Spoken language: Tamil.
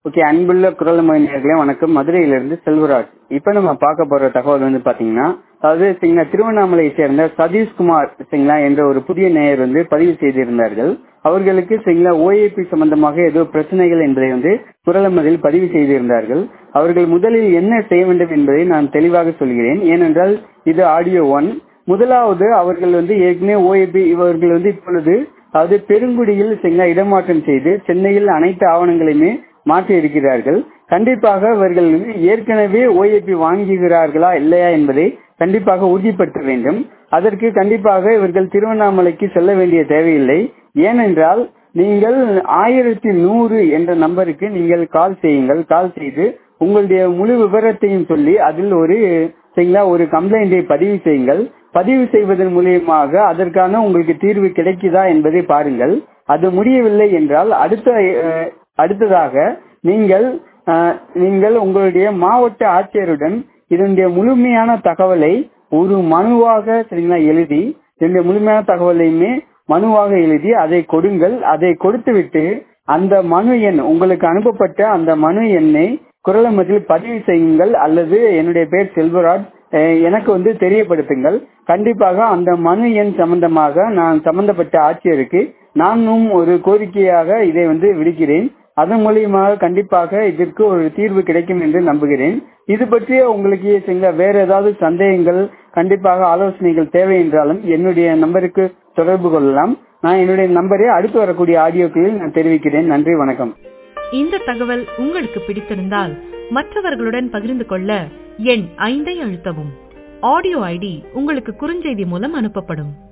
ஓகே அன்புள்ள குரல் நேயர்களே வணக்கம் மதுரையிலிருந்து செல்வராஜ் இப்ப நம்ம பார்க்க போற தகவல் வந்து பாத்தீங்கன்னா அதாவது சரிங்களா திருவண்ணாமலையை சேர்ந்த சதீஷ்குமார் சரிங்களா என்ற ஒரு புதிய நேயர் வந்து பதிவு செய்திருந்தார்கள் அவர்களுக்கு சரிங்களா ஓஏபி சம்பந்தமாக ஏதோ பிரச்சனைகள் என்பதை வந்து குரலமதில் பதிவு செய்திருந்தார்கள் அவர்கள் முதலில் என்ன செய்ய வேண்டும் என்பதை நான் தெளிவாக சொல்கிறேன் ஏனென்றால் இது ஆடியோ ஒன் முதலாவது அவர்கள் வந்து ஏற்கனவே ஓஏபி இவர்கள் வந்து இப்பொழுது அதாவது பெருங்குடியில் சரிங்களா இடமாற்றம் செய்து சென்னையில் அனைத்து ஆவணங்களையுமே மாற்றி இருக்கிறார்கள் கண்டிப்பாக இவர்கள் ஏற்கனவே ஓஏபி வாங்குகிறார்களா இல்லையா என்பதை கண்டிப்பாக உறுதிப்படுத்த வேண்டும் அதற்கு கண்டிப்பாக இவர்கள் திருவண்ணாமலைக்கு செல்ல வேண்டிய தேவையில்லை ஏனென்றால் நீங்கள் ஆயிரத்தி நூறு என்ற நம்பருக்கு நீங்கள் கால் செய்யுங்கள் கால் செய்து உங்களுடைய முழு விவரத்தையும் சொல்லி அதில் ஒரு சரிங்களா ஒரு கம்ப்ளைண்டை பதிவு செய்யுங்கள் பதிவு செய்வதன் மூலியமாக அதற்கான உங்களுக்கு தீர்வு கிடைக்குதா என்பதை பாருங்கள் அது முடியவில்லை என்றால் அடுத்த அடுத்ததாக நீங்கள் நீங்கள் உங்களுடைய மாவட்ட ஆட்சியருடன் இதனுடைய முழுமையான தகவலை ஒரு மனுவாக சரிங்களா எழுதி இதனுடைய முழுமையான தகவலையுமே மனுவாக எழுதி அதை கொடுங்கள் அதை கொடுத்துவிட்டு அந்த மனு எண் உங்களுக்கு அனுப்பப்பட்ட அந்த மனு எண்ணை குரலமத்தில் பதிவு செய்யுங்கள் அல்லது என்னுடைய பேர் செல்வராஜ் எனக்கு வந்து தெரியப்படுத்துங்கள் கண்டிப்பாக அந்த மனு எண் சம்பந்தமாக நான் சம்பந்தப்பட்ட ஆட்சியருக்கு நானும் ஒரு கோரிக்கையாக இதை வந்து விடுக்கிறேன் அதன் மூலியமாக கண்டிப்பாக இதற்கு ஒரு தீர்வு கிடைக்கும் என்று நம்புகிறேன் இது பற்றிய உங்களுக்கு சில வேற ஏதாவது சந்தேகங்கள் கண்டிப்பாக ஆலோசனைகள் தேவை என்றாலும் என்னுடைய நம்பருக்கு தொடர்பு கொள்ளலாம் நான் என்னுடைய நம்பரை அடுத்து வரக்கூடிய ஆடியோக்களில் நான் தெரிவிக்கிறேன் நன்றி வணக்கம் இந்த தகவல் உங்களுக்கு பிடித்திருந்தால் மற்றவர்களுடன் பகிர்ந்து கொள்ள எண் ஐந்தை அழுத்தவும் ஆடியோ ஐடி உங்களுக்கு குறுஞ்செய்தி மூலம் அனுப்பப்படும்